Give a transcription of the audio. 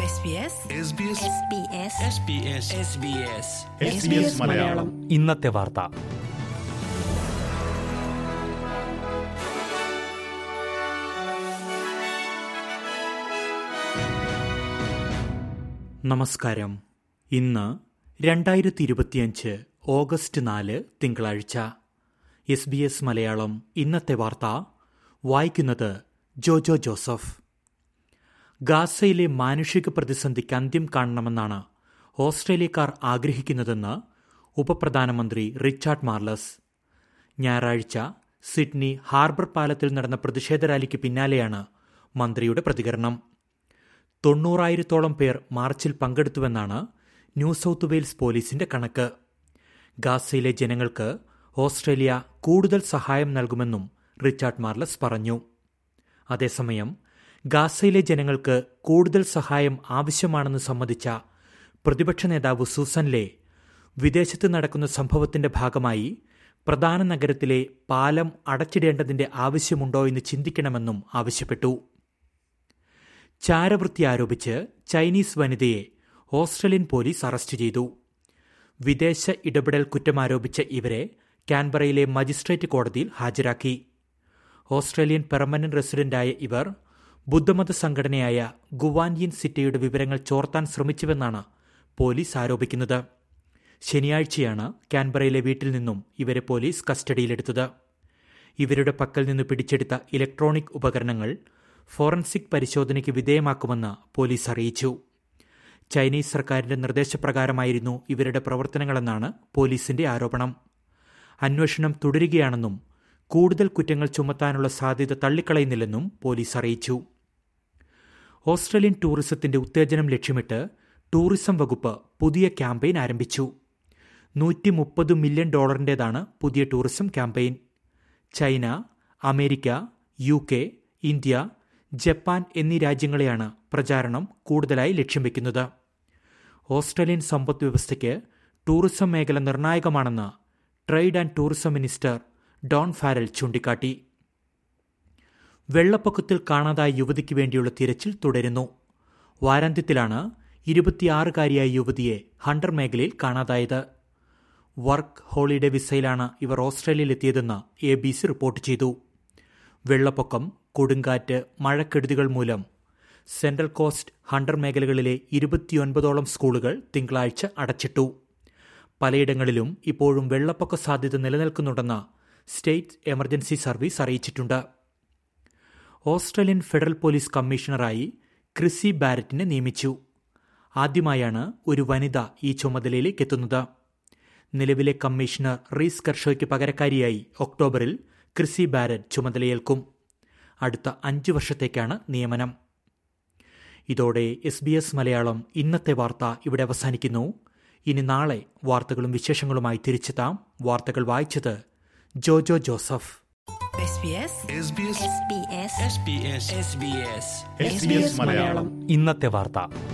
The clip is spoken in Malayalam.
SBS SBS മലയാളം ഇന്നത്തെ വാർത്ത നമസ്കാരം ഇന്ന് രണ്ടായിരത്തി ഇരുപത്തിയഞ്ച് ഓഗസ്റ്റ് നാല് തിങ്കളാഴ്ച എസ് ബി എസ് മലയാളം ഇന്നത്തെ വാർത്ത വായിക്കുന്നത് ജോജോ ജോസഫ് ഗാസയിലെ മാനുഷിക പ്രതിസന്ധിക്ക് അന്ത്യം കാണണമെന്നാണ് ഓസ്ട്രേലിയക്കാർ ആഗ്രഹിക്കുന്നതെന്ന് ഉപപ്രധാനമന്ത്രി റിച്ചാർഡ് മാർലസ് ഞായറാഴ്ച സിഡ്നി ഹാർബർ പാലത്തിൽ നടന്ന പ്രതിഷേധ റാലിക്ക് പിന്നാലെയാണ് മന്ത്രിയുടെ പ്രതികരണം തൊണ്ണൂറായിരത്തോളം പേർ മാർച്ചിൽ പങ്കെടുത്തുവെന്നാണ് ന്യൂ സൌത്ത് വെയിൽസ് പോലീസിന്റെ കണക്ക് ഗാസയിലെ ജനങ്ങൾക്ക് ഓസ്ട്രേലിയ കൂടുതൽ സഹായം നൽകുമെന്നും റിച്ചാർഡ് മാർലസ് പറഞ്ഞു അതേസമയം ഗാസയിലെ ജനങ്ങൾക്ക് കൂടുതൽ സഹായം ആവശ്യമാണെന്ന് സമ്മതിച്ച പ്രതിപക്ഷ നേതാവ് സൂസൻ ലേ വിദേശത്ത് നടക്കുന്ന സംഭവത്തിന്റെ ഭാഗമായി പ്രധാന നഗരത്തിലെ പാലം അടച്ചിടേണ്ടതിന്റെ ആവശ്യമുണ്ടോ എന്ന് ചിന്തിക്കണമെന്നും ആവശ്യപ്പെട്ടു ചാരവൃത്തി ആരോപിച്ച് ചൈനീസ് വനിതയെ ഓസ്ട്രേലിയൻ പോലീസ് അറസ്റ്റ് ചെയ്തു വിദേശ ഇടപെടൽ കുറ്റമാരോപിച്ച ഇവരെ കാൻബറയിലെ മജിസ്ട്രേറ്റ് കോടതിയിൽ ഹാജരാക്കി ഓസ്ട്രേലിയൻ പെർമനന്റ് റെസിഡന്റായ ഇവർ ബുദ്ധമത സംഘടനയായ ഗുവാൻയിൻ സിറ്റിയുടെ വിവരങ്ങൾ ചോർത്താൻ ശ്രമിച്ചുവെന്നാണ് പോലീസ് ആരോപിക്കുന്നത് ശനിയാഴ്ചയാണ് കാൻബറയിലെ വീട്ടിൽ നിന്നും ഇവരെ പോലീസ് കസ്റ്റഡിയിലെടുത്തത് ഇവരുടെ പക്കൽ നിന്ന് പിടിച്ചെടുത്ത ഇലക്ട്രോണിക് ഉപകരണങ്ങൾ ഫോറൻസിക് പരിശോധനയ്ക്ക് വിധേയമാക്കുമെന്ന് പോലീസ് അറിയിച്ചു ചൈനീസ് സർക്കാരിന്റെ നിർദ്ദേശപ്രകാരമായിരുന്നു ഇവരുടെ പ്രവർത്തനങ്ങളെന്നാണ് പോലീസിന്റെ ആരോപണം അന്വേഷണം തുടരുകയാണെന്നും കൂടുതൽ കുറ്റങ്ങൾ ചുമത്താനുള്ള സാധ്യത തള്ളിക്കളയുന്നില്ലെന്നും പോലീസ് അറിയിച്ചു ഓസ്ട്രേലിയൻ ടൂറിസത്തിന്റെ ഉത്തേജനം ലക്ഷ്യമിട്ട് ടൂറിസം വകുപ്പ് പുതിയ ക്യാമ്പയിൻ ആരംഭിച്ചു നൂറ്റി മുപ്പത് മില്യൺ ഡോളറിന്റേതാണ് പുതിയ tourism campaign China America U K India Japan എന്നീ രാജ്യങ്ങളെയാണ് പ്രചാരണം കൂടുതലായി ലക്ഷ്യം വയ്ക്കുന്നത് ഓസ്ട്രേലിയൻ സമ്പദ് വ്യവസ്ഥയ്ക്ക് ടൂറിസം മേഖല നിർണായകമാണെന്ന് trade and tourism minister Don Farrell ചൂണ്ടിക്കാട്ടി വെള്ളപ്പൊക്കത്തിൽ കാണാതായ യുവതിക്ക് വേണ്ടിയുള്ള തിരച്ചിൽ തുടരുന്നു വാരാന്ത്യത്തിലാണ് ഇരുപത്തിയാറുകാരിയായ യുവതിയെ ഹണ്ടർ മേഖലയിൽ കാണാതായത് വർക്ക് ഹോളിഡേ വിസയിലാണ് ഇവർ ഓസ്ട്രേലിയയിലെത്തിയതെന്ന് എ ബി സി റിപ്പോർട്ട് ചെയ്തു വെള്ളപ്പൊക്കം കൊടുങ്കാറ്റ് മഴക്കെടുതികൾ മൂലം സെൻട്രൽ കോസ്റ്റ് ഹണ്ടർ മേഖലകളിലെ ഇരുപത്തിയൊൻപതോളം സ്കൂളുകൾ തിങ്കളാഴ്ച അടച്ചിട്ടു പലയിടങ്ങളിലും ഇപ്പോഴും വെള്ളപ്പൊക്ക സാധ്യത നിലനിൽക്കുന്നുണ്ടെന്ന് സ്റ്റേറ്റ് എമർജൻസി സർവീസ് അറിയിച്ചിട്ടുണ്ട് ഓസ്ട്രേലിയൻ ഫെഡറൽ പോലീസ് കമ്മീഷണറായി ക്രിസി ബാരറ്റിനെ നിയമിച്ചു ആദ്യമായാണ് ഒരു വനിത ഈ ചുമതലയിലേക്ക് എത്തുന്നത് നിലവിലെ കമ്മീഷണർ റീസ് കർഷോയ്ക്ക് പകരക്കാരിയായി ഒക്ടോബറിൽ ക്രിസി ബാരറ്റ് ചുമതലയേൽക്കും അടുത്ത അഞ്ചു വർഷത്തേക്കാണ് നിയമനം ഇതോടെ എസ് ബി എസ് മലയാളം ഇന്നത്തെ വാർത്ത ഇവിടെ അവസാനിക്കുന്നു ഇനി നാളെ വാർത്തകളും വിശേഷങ്ങളുമായി തിരിച്ചെത്താം വാർത്തകൾ വായിച്ചത് ജോജോ ജോസഫ് SBS മലയാളം ഇന്നത്തെ വാർത്ത